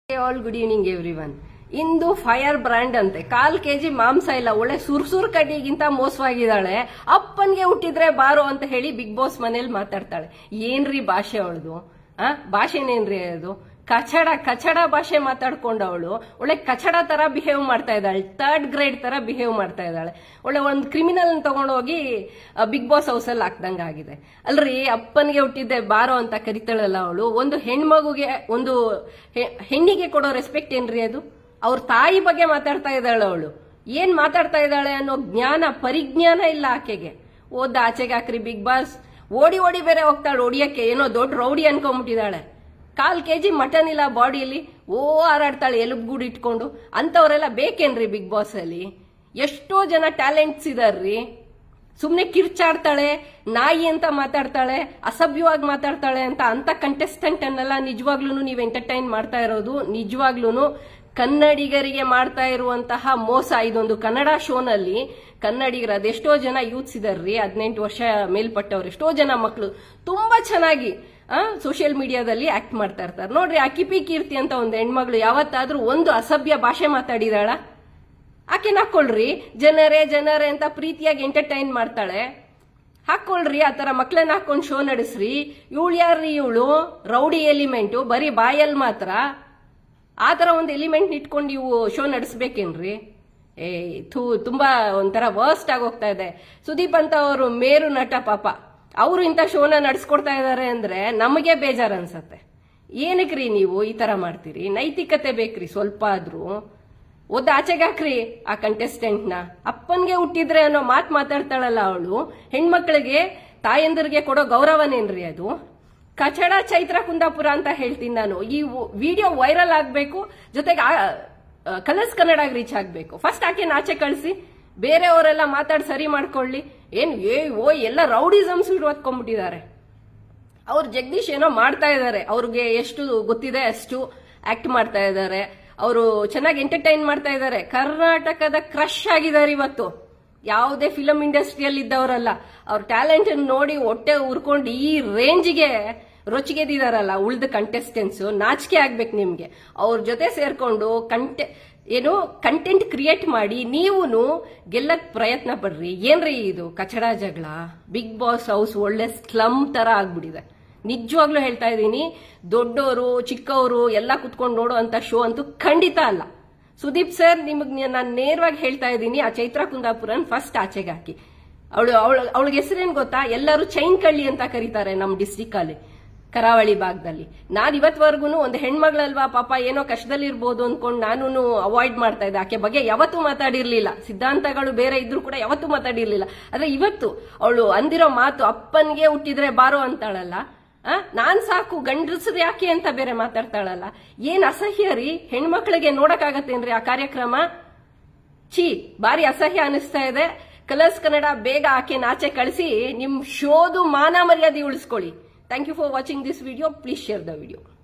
all good evening everyone ಇಂದು firebrand ಅಂತೆ ಕಾಲ್ ಕೆಜಿ ಮಾಂಸ ಇಲ್ಲ ಒಳ್ಳೆ ಸುರ್ಸುರ್ ಕಡ್ಡಿಗಿಂತ ಮೋಸವಾಗಿದ್ದಾಳೆ ಅಪ್ಪನ್ಗೆ ಹುಟ್ಟಿದ್ರೆ ಬಾರೋ ಅಂತ ಹೇಳಿ ಬಿಗ್ ಬಾಸ್ ಮನೇಲಿ ಮಾತಾಡ್ತಾಳೆ ಏನ್ರಿ ಭಾಷೆ ಅವಳದು ಆ ಭಾಷೆನೇನ್ರಿ ಅದು ಕಚಡ ಕಚಡ ಭಾಷೆ ಮಾತಾಡ್ಕೊಂಡವಳು ಒಳ್ಳೆ ಕಚಡ ತರ ಬಿಹೇವ್ ಮಾಡ್ತಾ ಇದ್ದಾಳೆ ಥರ್ಡ್ ಗ್ರೇಡ್ ತರ ಬಿಹೇವ್ ಮಾಡ್ತಾ ಇದ್ದಾಳೆ ಒಳ್ಳೆ ಒಂದು ಕ್ರಿಮಿನಲ್ ತಗೊಂಡೋಗಿ ಬಿಗ್ ಬಾಸ್ ಹೌಸ್ ಅಲ್ಲಿ ಹಾಕ್ದಂಗ ಆಗಿದೆ ಅಲ್ರಿ ಅಪ್ಪನಿಗೆ ಹುಟ್ಟಿದ್ದೆ ಬಾರೋ ಅಂತ ಕರಿತಾಳಲ್ಲ ಅವಳು ಒಂದು ಹೆಣ್ಮಗುಗೆ ಒಂದು ಹೆ- ಹೆಣ್ಣಿಗೆ ಕೊಡೋ ರೆಸ್ಪೆಕ್ಟ್ ಏನ್ರಿ ಅದು ಅವ್ರ ತಾಯಿ ಬಗ್ಗೆ ಮಾತಾಡ್ತಾ ಇದ್ದಾಳೆ ಅವಳು ಏನ್ ಮಾತಾಡ್ತಾ ಇದ್ದಾಳೆ ಅನ್ನೋ ಜ್ಞಾನ ಪರಿಜ್ಞಾನ ಇಲ್ಲ ಆಕೆಗೆ ಓದ ಆಚೆಗೆ ಹಾಕ್ರಿ ಬಿಗ್ ಬಾಸ್ ಓಡಿ ಓಡಿ ಬೇರೆ ಹೋಗ್ತಾಳೆ ಹೊಡಿಯಕ್ಕೆ ಏನೋ ದೊಡ್ಡ ರೌಡಿ ಅನ್ಕೊಂಬಿಟ್ಟಿದ್ದಾಳೆ ಕಾಲ್ ಕೆಜಿ ಮಟನ್ ಇಲ್ಲ ಬಾಡಿಯಲ್ಲಿ ಓ ಹಾರಾಡ್ತಾಳೆ ಎಲುಬುಗೂಡು ಇಟ್ಕೊಂಡು ಅಂತವ್ರೆಲ್ಲ ಬೇಕೇನ್ರಿ ಬಿಗ್ ಬಾಸ್ ಅಲ್ಲಿ ಎಷ್ಟೋ ಜನ ಟ್ಯಾಲೆಂಟ್ಸ್ ಇದಾರ್ರಿ ಸುಮ್ನೆ ಕಿರ್ಚಾಡ್ತಾಳೆ ನಾಯಿ ಅಂತ ಮಾತಾಡ್ತಾಳೆ ಅಸಭ್ಯವಾಗಿ ಮಾತಾಡ್ತಾಳೆ ಅಂತ ಅಂತ ಕಂಟೆಸ್ಟೆಂಟ್ ಅನ್ನೆಲ್ಲ ನಿಜವಾಗ್ಲೂ ನೀವು ಎಂಟರ್ಟೈನ್ ಮಾಡ್ತಾ ಇರೋದು ನಿಜವಾಗ್ಲೂ ಕನ್ನಡಿಗರಿಗೆ ಮಾಡ್ತಾ ಇರುವಂತಹ ಮೋಸ ಇದೊಂದು ಕನ್ನಡ ಶೋನಲ್ಲಿ ಕನ್ನಡಿಗರು ಅದೆಷ್ಟೋ ಜನ ಯೂತ್ಸ್ ಇದಾರ್ರಿ ಹದಿನೆಂಟು ವರ್ಷ ಮೇಲ್ಪಟ್ಟವ್ರು ಎಷ್ಟೋ ಜನ ಮಕ್ಕಳು ತುಂಬಾ ಚೆನ್ನಾಗಿ ಸೋಷಿಯಲ್ ಮೀಡಿಯಾದಲ್ಲಿ ಆಕ್ಟ್ ಮಾಡ್ತಾ ಇರ್ತಾರೆ ನೋಡ್ರಿ ಆ ಕಿಪಿ ಕೀರ್ತಿ ಅಂತ ಒಂದು ಹೆಣ್ಮಗಳು ಯಾವತ್ತಾದ್ರೂ ಒಂದು ಅಸಭ್ಯ ಭಾಷೆ ಮಾತಾಡಿದಾಳ ಆಕೆನ ಹಾಕೊಳ್ರಿ ಜನರೇ ಜನರೇ ಅಂತ ಪ್ರೀತಿಯಾಗಿ ಎಂಟರ್ಟೈನ್ ಮಾಡ್ತಾಳೆ ಹಾಕೊಳ್ರಿ ಆ ತರ ಮಕ್ಳನ್ನ ಹಾಕೊಂಡು ಶೋ ನಡೆಸ್ರಿ ಇವಳು ಯಾರ್ರಿ ಇವಳು ರೌಡಿ ಎಲಿಮೆಂಟು ಬರೀ ಬಾಯಲ್ಲಿ ಮಾತ್ರ ಆ ತರ ಒಂದು ಎಲಿಮೆಂಟ್ ಇಟ್ಕೊಂಡು ನೀವು ಶೋ ನಡೆಸ್ಬೇಕೇನ್ರಿ ಏ ಥೂ ತುಂಬಾ ಒಂಥರ ವರ್ಸ್ಟ್ ಆಗಿ ಹೋಗ್ತಾ ಇದೆ ಸುದೀಪ್ ಅಂತ ಅವರು ಮೇರು ನಟ ಪಾಪ ಅವರು ಇಂಥ ಶೋನ ನಡೆಸ್ಕೊಡ್ತಾ ಇದಾರೆ ಅಂದ್ರೆ ನಮಗೆ ಬೇಜಾರ್ ಅನ್ಸತ್ತೆ ಏನಕ್ರಿ ನೀವು ಈ ತರ ಮಾಡ್ತೀರಿ ನೈತಿಕತೆ ಬೇಕ್ರಿ ಸ್ವಲ್ಪ ಆದ್ರೂ ಒದ್ದು ಆಚೆಗೆ ಹಾಕ್ರಿ ಆ ಕಂಟೆಸ್ಟೆಂಟ್ ನ ಅಪ್ಪನ್ಗೆ ಹುಟ್ಟಿದ್ರೆ ಅನ್ನೋ ಮಾತು ಮಾತಾಡ್ತಾಳಲ್ಲ ಅವಳು ಹೆಣ್ಮಕ್ಳಿಗೆ ತಾಯಂದಿರಿಗೆ ಕೊಡೋ ಗೌರವನೇನ್ರಿ ಅದು ಕಚಡ ಚೈತ್ರ ಕುಂದಾಪುರ ಅಂತ ಹೇಳ್ತೀನಿ ನಾನು ಈ ವಿಡಿಯೋ ವೈರಲ್ ಆಗ್ಬೇಕು ಜೊತೆಗೆ ಕಲರ್ಸ್ ಕನ್ನಡ ರೀಚ್ ಆಗ್ಬೇಕು ಫಸ್ಟ್ ಆಕೆ ಆಚೆ ಕಳಿಸಿ ಬೇರೆಯವರೆಲ್ಲ ಮಾತಾಡಿ ಸರಿ ಮಾಡ್ಕೊಳ್ಳಿ ಏನ್ ಏ ಓ ಎಲ್ಲ ರೌಡಿಸಮ್ಸ್ ಹೊತ್ಕೊಂಡ್ಬಿಟ್ಟಿದ್ದಾರೆ ಅವ್ರು ಜಗದೀಶ್ ಏನೋ ಮಾಡ್ತಾ ಇದ್ದಾರೆ ಅವ್ರಿಗೆ ಎಷ್ಟು ಗೊತ್ತಿದೆ ಅಷ್ಟು ಆಕ್ಟ್ ಮಾಡ್ತಾ ಇದ್ದಾರೆ ಅವರು ಚೆನ್ನಾಗಿ ಎಂಟರ್ಟೈನ್ ಮಾಡ್ತಾ ಇದ್ದಾರೆ ಕರ್ನಾಟಕದ ಕ್ರಶ್ ಆಗಿದ್ದಾರೆ ಇವತ್ತು ಯಾವುದೇ ಫಿಲಂ ಇಂಡಸ್ಟ್ರಿಯಲ್ಲಿ ಇದ್ದವರಲ್ಲ ಅವ್ರ ಟ್ಯಾಲೆಂಟ್ ನೋಡಿ ಹೊಟ್ಟೆ ಉರ್ಕೊಂಡು ಈ ರೇಂಜ್ಗೆ ರೊಚ್ಚಿಗೆದಿದಾರಲ್ಲ ಉಳ್ದ ಕಂಟೆಸ್ಟೆಂಟ್ಸ್ ನಾಚಿಕೆ ಆಗ್ಬೇಕು ನಿಮ್ಗೆ ಅವ್ರ ಜೊತೆ ಸೇರ್ಕೊಂಡು ಕಂಟೆ ಏನು ಕಂಟೆಂಟ್ ಕ್ರಿಯೇಟ್ ಮಾಡಿ ನೀವು ಗೆಲ್ಲಕ್ ಪ್ರಯತ್ನ ಪಡ್ರಿ ಏನ್ರಿ ಇದು ಕಚಡ ಜಗಳ ಬಿಗ್ ಬಾಸ್ ಹೌಸ್ ಒಳ್ಳೆ ಸ್ಲಮ್ ತರ ಆಗ್ಬಿಟ್ಟಿದೆ ನಿಜವಾಗ್ಲೂ ಹೇಳ್ತಾ ಇದ್ದೀನಿ ದೊಡ್ಡವರು ಚಿಕ್ಕವರು ಎಲ್ಲ ಕುತ್ಕೊಂಡು ನೋಡೋ ಅಂತ ಶೋ ಅಂತೂ ಖಂಡಿತ ಅಲ್ಲ ಸುದೀಪ್ ಸರ್ ನಿಮಗ್ ನಾನು ನೇರವಾಗಿ ಹೇಳ್ತಾ ಇದ್ದೀನಿ ಆ ಚೈತ್ರ ಕುಂದಾಪುರನ್ ಫಸ್ಟ್ ಆಚೆಗೆ ಹಾಕಿ ಅವಳು ಅವಳು ಅವಳಿಗೆ ಹೆಸರೇನ್ ಗೊತ್ತಾ ಎಲ್ಲರೂ ಚೈನ್ ಕಳ್ಳಿ ಅಂತ ಕರೀತಾರೆ ನಮ್ಮ ಡಿಸ್ಟಿಕ್ ಅಲ್ಲಿ ಕರಾವಳಿ ಭಾಗದಲ್ಲಿ ನಾನ್ ಇವತ್ವರೆಗೂ ಒಂದು ಹೆಣ್ಮಗಳಲ್ವಾ ಪಾಪ ಏನೋ ಕಷ್ಟದಲ್ಲಿ ಇರ್ಬೋದು ಅನ್ಕೊಂಡು ನಾನು ಅವಾಯ್ಡ್ ಮಾಡ್ತಾ ಇದ್ದೆ ಆಕೆ ಬಗ್ಗೆ ಯಾವತ್ತೂ ಮಾತಾಡಿರ್ಲಿಲ್ಲ ಸಿದ್ಧಾಂತಗಳು ಬೇರೆ ಇದ್ರು ಕೂಡ ಯಾವತ್ತೂ ಮಾತಾಡಿರ್ಲಿಲ್ಲ ಆದ್ರೆ ಇವತ್ತು ಅವಳು ಅಂದಿರೋ ಮಾತು ಅಪ್ಪನ್ಗೆ ಹುಟ್ಟಿದ್ರೆ ಬಾರೋ ಅಂತಾಳಲ್ಲ ಆ ನಾನ್ ಸಾಕು ಗಂಡಸ್ರು ಯಾಕೆ ಅಂತ ಬೇರೆ ಮಾತಾಡ್ತಾಳಲ್ಲ ಏನ್ ಅಸಹ್ಯ ರೀ ಹೆಣ್ಮಕ್ಳಿಗೆ ನೋಡಕ್ಕಾಗತ್ತೇನ್ರಿ ಆ ಕಾರ್ಯಕ್ರಮ ಛೀ ಬಾರಿ ಅಸಹ್ಯ ಅನಿಸ್ತಾ ಇದೆ ಕಲರ್ಸ್ ಕನ್ನಡ ಬೇಗ ಆಕೆ ನಾಚೆ ಕಳಿಸಿ ನಿಮ್ ಶೋದು ಮಾನ ಮರ್ಯಾದೆ ಉಳಿಸ್ಕೊಳ್ಳಿ thank you for watching this video please share the video